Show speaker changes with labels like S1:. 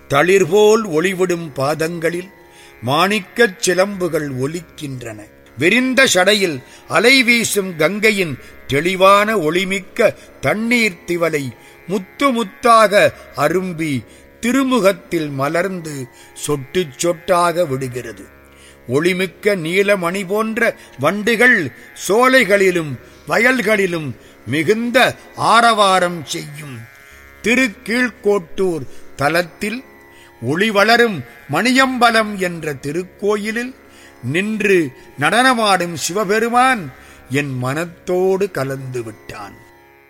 S1: தளிர்போல் ஒளிவிடும் பாதங்களில் மாணிக்கச் சிலம்புகள் ஒலிக்கின்றன விரிந்த சடையில் அலை வீசும் கங்கையின் தெளிவான ஒளிமிக்க தண்ணீர் திவலை முத்து முத்தாக அரும்பி திருமுகத்தில் மலர்ந்து சொட்டு சொட்டாக விடுகிறது ஒளிமிக்க நீலமணி போன்ற வண்டுகள் சோலைகளிலும் வயல்களிலும் மிகுந்த ஆரவாரம் செய்யும் திருக்கீழ்கோட்டூர் தலத்தில் ஒளி வளரும் மணியம்பலம் என்ற திருக்கோயிலில் நின்று நடனமாடும் சிவபெருமான் என் மனத்தோடு கலந்து விட்டான்